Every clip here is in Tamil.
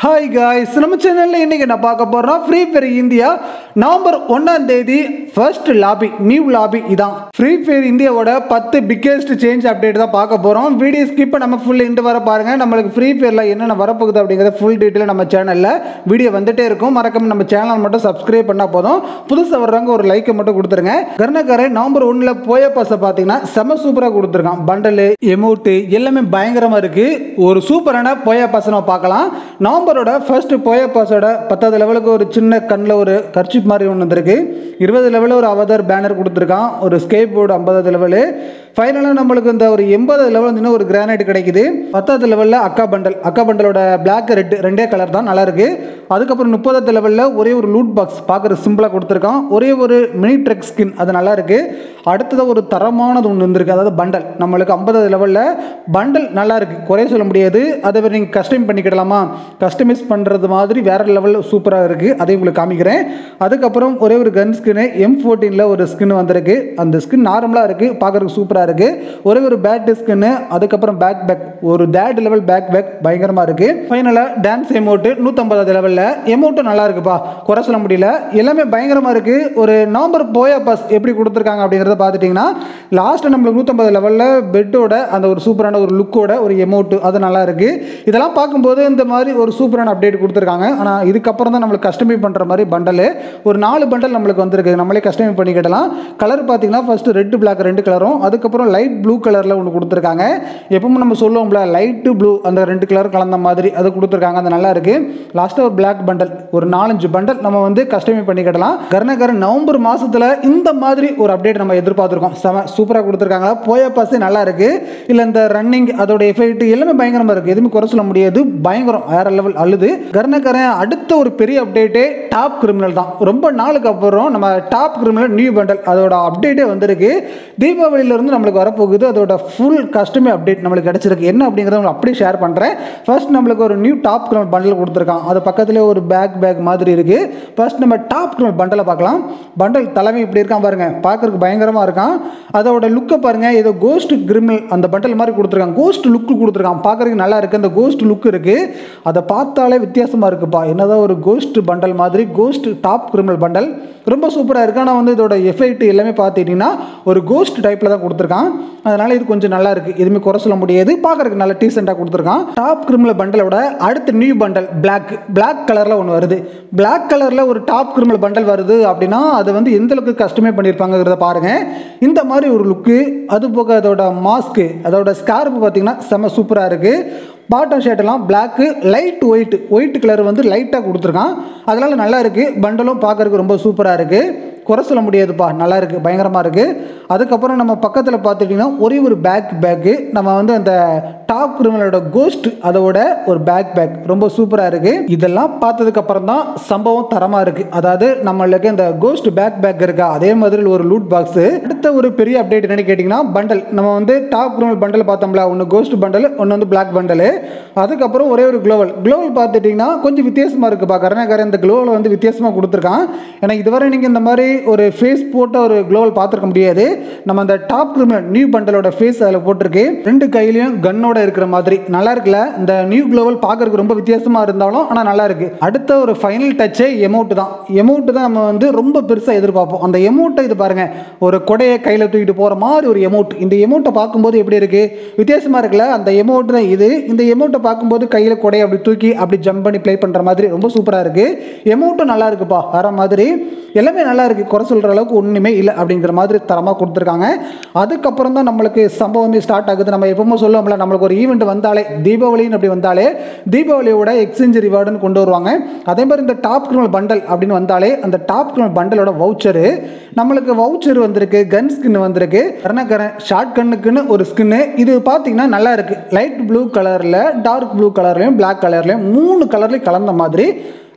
ஹாய் காய்ஸ் நம்ம சேனலில் இன்றைக்கி நான் பார்க்க போகிறோம் ஃப்ரீ ஃபயர் இந்தியா நவம்பர் ஒன்றாம் தேதி ஃபர்ஸ்ட் லாபி நியூ லாபி இதான் ஃப்ரீ ஃபயர் இந்தியாவோட பத்து பிக்கெஸ்ட் சேஞ்ச் அப்டேட் தான் பார்க்க போகிறோம் வீடியோ ஸ்கிப் நம்ம ஃபுல் இண்டு வர பாருங்கள் நம்மளுக்கு ஃப்ரீ ஃபயரில் என்னென்ன வரப்போகுது அப்படிங்கிறத ஃபுல் டீட்டெயில் நம்ம சேனலில் வீடியோ வந்துட்டே இருக்கும் மறக்காம நம்ம சேனல் மட்டும் சப்ஸ்கிரைப் பண்ணால் போதும் புதுசாக வர்றவங்க ஒரு லைக்கை மட்டும் கொடுத்துருங்க கர்ணக்காரை நவம்பர் ஒன்றில் போய பாஸை பார்த்தீங்கன்னா செம சூப்பராக கொடுத்துருக்கான் பண்டலு எமௌண்ட்டு எல்லாமே பயங்கரமாக இருக்குது ஒரு சூப்பரான போய பாஸை நம்ம பார்க்கலாம் நவம்பரோட ஃபர்ஸ்ட் போய பாஸோட பத்தாவது லெவலுக்கு ஒரு சின்ன கண்ணில் ஒரு கர்ச்சிப் மாதிரி ஒன்று வந்திருக்கு இருபது லெவலில் ஒரு அவதார் பேனர் கொடுத்துருக்கான் ஒரு ஸ்கேப் போர்டு ஐம்பதாவது லெவலு ஃபைனலாக நம்மளுக்கு இந்த ஒரு எண்பது லெவல் வந்து ஒரு கிரானைட் கிடைக்குது பத்தாவது லெவலில் அக்கா பண்டல் அக்கா பண்டலோட பிளாக் ரெட் ரெண்டே கலர் தான் நல்லா இருக்கு அதுக்கப்புறம் முப்பதாவது லெவலில் ஒரே ஒரு லூட் பாக்ஸ் பார்க்குற சிம்பிளாக கொடுத்துருக்கான் ஒரே ஒரு மினி ட்ரெக் ஸ்கின் அது நல்லா இருக்கு அடுத்ததாக ஒரு தரமானது ஒன்று வந்திருக்கு அதாவது பண்டல் நம்மளுக்கு ஐம்பதாவது லெவலில் பண்டல் நல்லா இருக்கு குறைய சொல்ல முடியாது அதை நீங்கள் கஸ்டம் பண்ணிக்கிடலாமா கஸ்டமைஸ் பண்ணுறது மாதிரி வேற லெவலில் சூப்பராக இருக்குது அதையும் உங்களுக்கு காமிக்கிறேன் அதுக்கப்புறம் ஒரே ஒரு கன் ஸ்கின்னு எம் ஃபோர்டீனில் ஒரு ஸ்கின் வந்திருக்கு அந்த ஸ்கின் நார்மலாக இருக்குது பார்க்குறதுக்கு சூப்பராக இருக்குது ஒரே ஒரு பேட் ஸ்கின்னு அதுக்கப்புறம் பேக் பேக் ஒரு தேட் லெவல் பேக் பேக் பயங்கரமாக இருக்குது ஃபைனலாக டான்ஸ் எமௌண்ட்டு நூற்றம்பதாவது லெவலில் எமௌண்ட்டும் நல்லா இருக்குப்பா குறை சொல்ல முடியல எல்லாமே பயங்கரமாக இருக்குது ஒரு நவம்பர் போயா பாஸ் எப்படி கொடுத்துருக்காங்க அப்படிங்கிறத பார்த்துட்டிங்கன்னா லாஸ்ட்டு நம்மளுக்கு நூற்றம்பது லெவலில் பெட்டோட அந்த ஒரு சூப்பரான ஒரு லுக்கோட ஒரு எமௌண்ட்டு அது நல்லா இருக்குது இதெல்லாம் பார்க்கும்போது இந்த மாதிரி ஒரு சூப்பரான அப்டேட் கொடுத்துருக்காங்க ஆனால் இதுக்கப்புறம் தான் நம்மளுக்கு கஸ்டமை பண்ணுற மாதிரி பண்டலு ஒரு நாலு பண்டல் நம்மளுக்கு வந்திருக்கு நம்மளே கஸ்டமை பண்ணிக்கிடலாம் கலர் பார்த்தீங்கன்னா ஃபஸ்ட்டு ரெட் பிளாக் ரெண்டு கலரும் அதுக்கப்புறம் லைட் ப்ளூ கலரில் ஒன்று கொடுத்துருக்காங்க எப்பவும் நம்ம சொல்லுவோம்ல லைட்டு ப்ளூ அந்த ரெண்டு கலர் கலந்த மாதிரி அது கொடுத்துருக்காங்க அது நல்லா இருக்கு லாஸ்ட்டாக ஒரு பிளாக் பண்டல் ஒரு நாலஞ்சு பண்டல் நம்ம வந்து கஸ்டமை பண்ணிக்கிடலாம் கர்ணகரன் நவம்பர் மாதத்தில் இந்த மாதிரி ஒரு அப்டேட் நம்ம எதிர்பார்த்துருக்கோம் செம சூப்பராக கொடுத்துருக்காங்களா போய பாஸ் நல்லா இருக்கு இல்லை இந்த ரன்னிங் அதோட எஃபெக்ட் எல்லாமே பயங்கரமாக இருக்குது எதுவுமே குறை சொல்ல முடியாது பயங்கரம் வேற லெவல் அழுது கர்ணகரன் அடுத்த ஒரு பெரிய அப்டேட்டே டாப் கிரிமினல் தான் ரொம்ப நாளுக்கு அப்புறம் நம்ம டாப் கிரிமினல் நியூ பண்டல் அதோட அப்டேட்டே வந்திருக்கு தீபாவளியிலிருந்து நம்மளுக்கு வரப்போகுது அதோட ஃபுல் கஸ்டமே அப்டேட் நம்மளுக்கு கிடச்சிருக்கு என்ன அப்படிங்கிறத உங்களுக்கு அப்படியே ஷேர் பண்ணுறேன் ஃபர்ஸ்ட் நம்மளுக்கு ஒரு நியூ டாப் கிரிமினல் பண்டல் கொடுத்துருக்கான் அது பக்கத்துலேயே ஒரு பேக் பேக் மாதிரி இருக்குது ஃபர்ஸ்ட் நம்ம டாப் கிரிமினல் பண்டலை பார்க்கலாம் பண்டல் தலைமை இப்படி இருக்கான் பாருங்க பார்க்கறதுக்கு பயங்கரமாக இருக்கான் அதோட லுக்கை பாருங்க ஏதோ கோஸ்ட் கிரிமினல் அந்த பண்டல் மாதிரி கொடுத்துருக்காங்க கோஸ்ட் லுக்கு கொடுத்துருக்கான் பார்க்கறதுக்கு நல்லா இருக்கு அந்த கோஸ்ட் லுக் இருக்கு அதை பார்த்தாலே வித்தியாசமாக இருக்குப்பா என்னதான் ஒரு கோஸ்ட் பண்டல் மாதிரி கோஸ்ட் டாப் கிரிமினல் பண்டல் ரொம்ப சூப்பராக இருக்கு ஆனால் வந்து இதோட எஃபெக்ட் எல்லாமே பார்த்துட்டிங்கன்னா ஒரு கோஸ்ட் டைப்பில் தான் கொடுத்துருக்கான் அதனால இது கொஞ்சம் நல்லா இருக்கு எதுவுமே குறை சொல்ல முடியாது பார்க்கறதுக்கு நல்ல டீசெண்டாக கொடுத்துருக்கான் டாப் கிரிமினல் பண்டலோட அடுத்த நியூ பண்டல் பிளாக் பிளாக் கலரில் ஒன்று வருது பிளாக் கலரில் ஒரு டாப் கிரிமினல் பண்டல் வருது அப்படின்னா அது வந்து எந்த அளவுக்கு கஸ்டமே பண்ணியிருப்பாங்கிறத பாருங்க இந்த மாதிரி ஒரு லுக்கு அது போக அதோட மாஸ்க்கு அதோட ஸ்கார்ப் பார்த்தீங்கன்னா செம்ம சூப்பராக இருக்குது பாட்டம் ஷர்ட்டெல்லாம் black light white white colour வந்து லைட்டாக கொடுத்துருக்கான் அதனால் நல்லா இருக்குது பண்டலும் பார்க்கறதுக்கு ரொம்ப சூப்பராக இருக்குது குறை சொல்ல முடியாதுப்பா நல்லா இருக்குது பயங்கரமாக இருக்குது அதுக்கப்புறம் நம்ம பக்கத்தில் பார்த்துட்டிங்கன்னா ஒரே ஒரு பேக் பேக்கு நம்ம வந்து அந்த டாப் கிரிமினலோட கோஸ்ட் அதோட ஒரு பேக் பேக் ரொம்ப சூப்பராக இருக்குது இதெல்லாம் பார்த்ததுக்கப்புறம் தான் சம்பவம் தரமாக இருக்குது அதாவது நம்மளுக்கு இந்த கோஸ்ட் பேக் பேக் இருக்கா அதே மாதிரி ஒரு லூட் பாக்ஸு அடுத்த ஒரு பெரிய அப்டேட் என்னன்னு கேட்டிங்கன்னா பண்டல் நம்ம வந்து டாப் கிரிமினல் பண்டல் பார்த்தோம்ல ஒன்று கோஸ்ட் பண்டல் ஒன்று வந்து பிளாக் பண்டலு அதுக்கப்புறம் ஒரே ஒரு குளோவல் குளோவல் பார்த்துட்டிங்கன்னா கொஞ்சம் வித்தியாசமாக இருக்குப்பா கருணாகரன் இந்த குளோவல் வந்து வித்தியாசமாக கொடுத்துருக்கான் ஏன்னா இதுவரை நீங்கள் இந்த மாதிரி ஒரு ஃபேஸ் போட்ட ஒரு குளோவல் பார்த்துருக்க முடியாது நம்ம அந்த டாப் கிரிமினல் நியூ பண்டலோட ஃபேஸ் அதில் போட்டிருக்கு ரெண்டு கையிலையும் கன்னோட இருக்கிற மாதிரி நல்லா இருக்குல்ல இந்த நியூ குளோவல் பார்க்கறதுக்கு ரொம்ப வித்தியாசமாக இருந்தாலும் ஆனால் நல்லா இருக்கு அடுத்த ஒரு ஃபைனல் டச்சே எமௌண்ட் தான் எமௌண்ட் தான் நம்ம வந்து ரொம்ப பெருசாக எதிர்பார்ப்போம் அந்த எமௌண்ட்டை இது பாருங்க ஒரு கொடையை கையில் தூக்கிட்டு போகிற மாதிரி ஒரு எமௌண்ட் இந்த எமௌண்ட்டை பார்க்கும்போது எப்படி இருக்கு வித்தியாசமாக இருக்குல்ல அந்த எமௌண்ட் தான் இது இந்த எமௌண்ட்டை பார்க்கும்போது கையில் கொடையை அப்படி தூக்கி அப்படி ஜம்ப் பண்ணி ப்ளே பண்ணுற மாதிரி ரொம்ப சூப்பராக இருக்கு எமௌண்ட்டும் நல்லா இருக்குப்பா வர மாதிரி எல்லாமே நல்லா இருக்கு குறை சொல்கிற அளவுக்கு ஒன்றுமே இல்லை அப்படிங்கிற மாதிரி தரமாக கொடுத்துருக்காங்க அதுக்கப்புறம் தான் நம்மளுக்கு சம்பவமே ஸ்டார்ட் ஆகுது நம்ம எப்பவுமே சொல்லுவோம்ல நம்மளுக்கு ஒரு ஈவெண்ட் வந்தாலே தீபாவளின்னு அப்படி வந்தாலே தீபாவளியோட எக்ஸ்சேஞ்ச் ரிவார்டுன்னு கொண்டு வருவாங்க அதே மாதிரி இந்த டாப் கிரிமினல் பண்டல் அப்படின்னு வந்தாலே அந்த டாப் கிரிமினல் பண்டலோட வவுச்சரு நம்மளுக்கு வவுச்சர் வந்திருக்கு கன் ஸ்கின் வந்திருக்கு கரணக்கரன் ஷார்ட் கண்ணுக்குன்னு ஒரு ஸ்கின்னு இது பார்த்தீங்கன்னா நல்லா இருக்கு லைட் ப்ளூ கலரில் டார்க் ப்ளூ கலர்லையும் பிளாக் கலர்லையும் மூணு கலர்லையும் கலந்த மாதிரி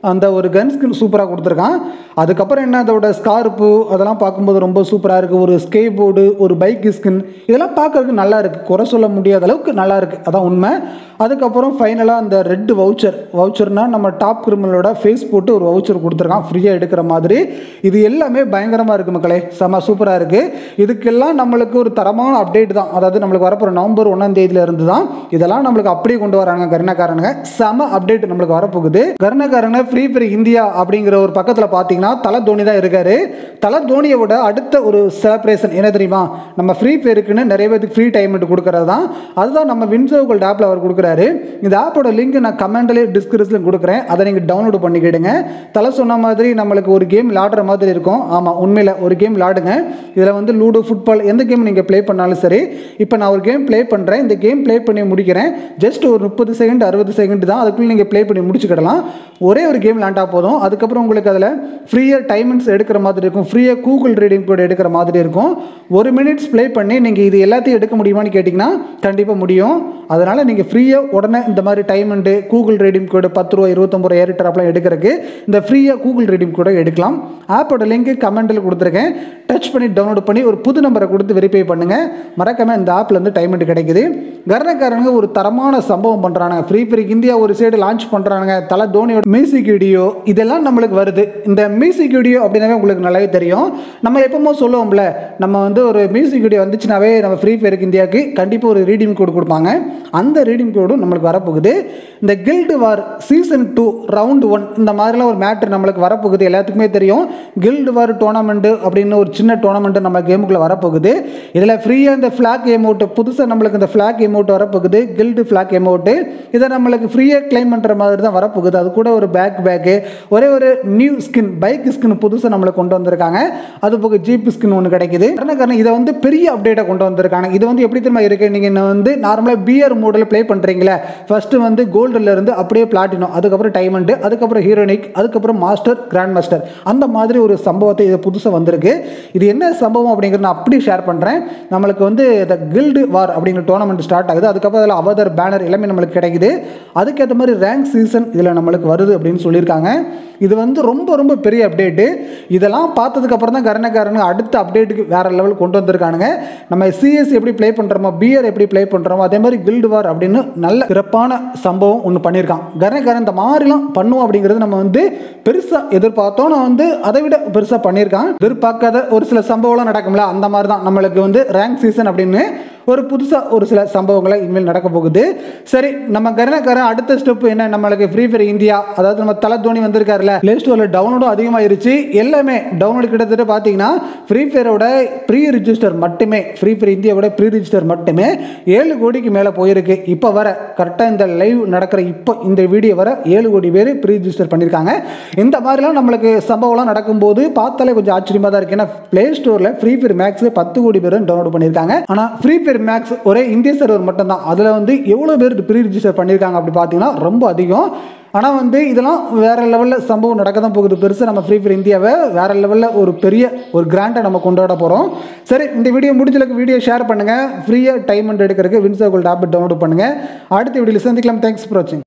அந்த ஒரு கன் ஸ்கின் சூப்பராக கொடுத்துருக்கான் அதுக்கப்புறம் என்ன அதோட ஸ்கார்ப்பு அதெல்லாம் பார்க்கும்போது ரொம்ப சூப்பராக இருக்குது ஒரு ஸ்கே போர்டு ஒரு பைக் ஸ்கின் இதெல்லாம் பார்க்கறதுக்கு நல்லா இருக்குது குறை சொல்ல முடியாத அளவுக்கு நல்லா இருக்குது அதான் உண்மை அதுக்கப்புறம் ஃபைனலாக அந்த ரெட் வவுச்சர் வவுச்சர்னால் நம்ம டாப் கிரிமினலோட ஃபேஸ் போட்டு ஒரு வவுச்சர் கொடுத்துருக்கான் ஃப்ரீயாக எடுக்கிற மாதிரி இது எல்லாமே பயங்கரமாக இருக்குது மக்களே செம சூப்பராக இருக்குது இதுக்கெல்லாம் நம்மளுக்கு ஒரு தரமான அப்டேட் தான் அதாவது நம்மளுக்கு வரப்போகிற நவம்பர் ஒன்றாம் தேதியில இருந்து தான் இதெல்லாம் நம்மளுக்கு அப்படியே கொண்டு வராங்க கருணாக்காரனுங்க செம அப்டேட் நம்மளுக்கு வரப்போகுது கருணாக்காரங்க ஃப்ரீ ஃப்ரீ இந்தியா அப்படிங்கிற ஒரு பக்கத்தில் பார்த்தீங்கன்னா தலை தோனி தான் இருக்காரு தலை தோனியை விட அடுத்த ஒரு செலப்ரேஷன் என்ன தெரியுமா நம்ம ஃப்ரீ ஃபயருக்குன்னு நிறைய பேருக்கு ஃப்ரீ டைம் கொடுக்கறது தான் அதுதான் நம்ம வின்சோகோல்ட் ஆப்பில் அவர் கொடுக்குறாரு இந்த ஆப்போட லிங்க் நான் கமெண்ட்லேயே டிஸ்கிரிப்ஷன் கொடுக்குறேன் அதை நீங்கள் டவுன்லோட் பண்ணிக்கிடுங்க தலை சொன்ன மாதிரி நம்மளுக்கு ஒரு கேம் விளாடுற மாதிரி இருக்கும் ஆமாம் உண்மையில் ஒரு கேம் விளாடுங்க இதில் வந்து லூடோ ஃபுட்பால் எந்த கேம் நீங்கள் ப்ளே பண்ணாலும் சரி இப்போ நான் ஒரு கேம் ப்ளே பண்ணுறேன் இந்த கேம் ப்ளே பண்ணி முடிக்கிறேன் ஜஸ்ட் ஒரு முப்பது செகண்ட் அறுபது செகண்ட் தான் அதுக்குள்ளே நீங்கள் ப்ளே பண்ணி முடிச்சுக்கிடலாம் ஒரே ஒரு கேம் விளாண்டா போதும் அதுக்கப்புறம் உங்களுக்கு அதில் ஃப்ரீயாக டைமிங்ஸ் எடுக்கிற மாதிரி இருக்கும் ஃப்ரீயாக கூகுள் ரீடிங் கோட் எடுக்கிற மாதிரி இருக்கும் ஒரு மினிட்ஸ் ப்ளே பண்ணி நீங்கள் இது எல்லாத்தையும் எடுக்க முடியுமான்னு கேட்டிங்கன்னா கண்டிப்பாக முடியும் அதனால் நீங்கள் ஃப்ரீயாக உடனே இந்த மாதிரி time and Google redeem code பத்து ரூபா இருபத்தொம்பது ரூபா ஏறிட்டராப்லாம் எடுக்கிறதுக்கு இந்த ஃப்ரீயாக கூகுள் ரீடிங் கூட எடுக்கலாம் ஆப்போட லிங்க் கமெண்ட்டில் கொடுத்துருக்கேன் டச் பண்ணி டவுன்லோட் பண்ணி ஒரு புது நம்பரை கொடுத்து வெரிஃபை பண்ணுங்கள் மறக்காமல் இந்த ஆப்பில் வந்து டைம் கிடைக்குது கர்ணக்காரனுங்க ஒரு தரமான சம்பவம் பண்ணுறானுங்க ஃப்ரீ ஃப்ரீ இந்தியா ஒரு சைடு லான்ச் பண்ணுறானுங்க தலை தோனியோட மியூசிக் வீடியோ இதெல்லாம் நம்மளுக்கு வருது இந்த மியூசிக் வீடியோ அப்படின்னாவே உங்களுக்கு நல்லாவே தெரியும் நம்ம எப்பவுமே சொல்லுவோம்ல நம்ம வந்து ஒரு மியூசிக் வீடியோ வந்துச்சுனாவே நம்ம ஃப்ரீ ஃபயருக்கு இந்தியாவுக்கு கண்டிப்பாக ஒரு ரீடிங் கோடு கொடுப்பாங்க அந்த ரீடிங் கோடும் நம்மளுக்கு வரப்போகுது இந்த guild war season two round one இந்த மாதிரிலாம் ஒரு மேட்ரு நம்மளுக்கு வரப்போகுது எல்லாத்துக்குமே தெரியும் கில்டு வார் டோர்னமெண்ட்டு அப்படின்னு ஒரு சின்ன டோர்னமெண்ட்டு நம்ம கேமுக்குள்ளே வரப்போகுது இதில் ஃப்ரீயாக இந்த ஃப்ளாக் எமௌண்ட்டு புதுசாக நம்மளுக்கு இந்த ஃப்ளாக் எமௌண்ட் வரப்போகுது கில்டு ஃப்ளாக் எமௌண்ட்டு இதை நம்மளுக்கு ஃப்ரீயாக கிளைம் பண்ணுற மாதிரி தான் வரப்போகுது அது கூட ஒரு பேக் பேக்கு ஒரே ஒரு நியூ ஸ்கின் பைக் ஸ்கின் புதுசாக நம்மளுக்கு கொண்டு வந்திருக்காங்க அது போக ஜீப் ஸ்கின் ஒன்று கிடைக்குது காரணம் இதை வந்து பெரிய அப்டேட்டாக கொண்டு வந்திருக்காங்க இது வந்து எப்படி தெரியுமா இருக்குது நீங்கள் வந்து நார்மலாக பிஆர் மோடில் ப்ளே பண்ணுறீங்களே ஃபஸ்ட்டு வந்து கோல்டில் இருந்து அப்படியே பிளாட்டினம் அதுக்கப்புறம் டைமண்டு அதுக்கப்புறம் ஹீரோனிக் அதுக்கப்புறம் மாஸ்டர் கிராண்ட் மாஸ்டர் அந்த மாதிரி ஒரு சம்பவத்தை இது புதுசாக வந்திருக்கு இது என்ன சம்பவம் அப்படிங்கிறத நான் அப்படி ஷேர் பண்ணுறேன் நம்மளுக்கு வந்து இந்த கில்டு வார் அப்படிங்கிற டோர்னமெண்ட் ஸ்டார்ட் ஆகுது அதுக்கப்புறம் அதில் அவதர் பேனர் எல்லாமே நம்மளுக்கு கிடைக்குது அதுக்கேற்ற மாதிரி ரேங்க் சீசன் இதில் நம்மளுக்கு வருது அப்படின்னு சொல்லியிருக்காங்க இது வந்து ரொம்ப ரொம்ப பெரிய அப்டேட்டு இதெல்லாம் பார்த்ததுக்கப்புறம் தான் கரணக்காரனுங்க அடுத்த அப்டேட்டுக்கு வேற லெவல் கொண்டு வந்திருக்கானுங்க நம்ம சிஎஸ் எப்படி ப்ளே பண்ணுறோமோ பிஆர் எப்படி ப்ளே பண்ணுறோமோ அதே மாதிரி கில்டு வார் அப்படின்னு நல்ல சிறப்பான சம்பவம் ஒன்று பண்ணியிருக்கான் கரணக்காரன் இந்த மாதிரிலாம் பண்ணுவோம் அப்படிங்கிறது நம்ம வந்து பெருசாக எதிர்பார்த்தோம் நான் வந்து அதை விட பெருசாக பண்ணியிருக்கான் எதிர்பார்க்காத ஒரு சில சம்பவம்லாம் நடக்கும்ல அந்த மாதிரி தான் நம்மளுக்கு வந்து ரேங்க் சீசன் அப்படின்னு ஒரு புதுசாக ஒரு சில சம்பவங்களை இனிமேல் நடக்க போகுது சரி நம்ம கருணக்காரன் அடுத்த ஸ்டெப் என்ன நம்மளுக்கு ஃப்ரீ ஃபயர் இந்தியா அதாவது நம்ம தலை தோனி வந்திருக்காருல ப்ளே ஸ்டோரில் டவுன்லோடும் அதிகமாயிருச்சு எல்லாமே டவுன்லோட் கிட்டத்தட்ட பார்த்தீங்கன்னா ஃப்ரீ ஃபயரோட ப்ரீ ரிஜிஸ்டர் மட்டுமே ஃப்ரீ ஃபயர் இந்தியாவோட ப்ரீ ரிஜிஸ்டர் மட்டுமே ஏழு கோடிக்கு மேலே போயிருக்கு இப்போ வர கரெக்டாக இந்த லைவ் நடக்கிற இப்போ இந்த வீடியோ வர ஏழு கோடி பேர் ப்ரீ ரிஜிஸ்டர் பண்ணியிருக்காங்க இந்த மாதிரிலாம் நம்மளுக்கு சம்பவம்லாம் நடக்கும்போது பார்த்தாலே கொஞ்சம் ஆச்சரியமாக தான் இருக்கு ஏன்னா ப்ளே ஸ்டோரில் ஃப்ரீ ஃபயர் மேக்ஸ் பத்து கோடி பேர் டவுன்லோட் பண்ணியிருக்காங்க ஆனால் ஃப்ரீ ஃபயர் மேக்ஸ் ஒரே இந்திய சர்வர் மட்டும் தான் அதில் வந்து எவ்வளோ பேர் ப்ரீ ரிஜிஸ்டர் பண்ணியிருக்காங்க அப்படி பார்த்தீங்கன்னா ரொம்ப அதிகம் ஆனால் வந்து இதெல்லாம் வேற லெவலில் சம்பவம் நடக்க தான் போகுது பெருசாக நம்ம ஃப்ரீ ஃபயர் இந்தியாவை வேற லெவலில் ஒரு பெரிய ஒரு கிராண்டை நம்ம கொண்டாட போகிறோம் சரி இந்த வீடியோ முடிஞ்சளவுக்கு வீடியோ ஷேர் பண்ணுங்கள் ஃப்ரீயாக டைம் எடுக்கிறதுக்கு வின்சா கோல்ட் ஆப் டவுன்லோட் பண்ணுங்கள் அடுத்த வீடியோவில் சந்திக்கலாம் தேங்க்ஸ் ஃபார் வாட்சிங்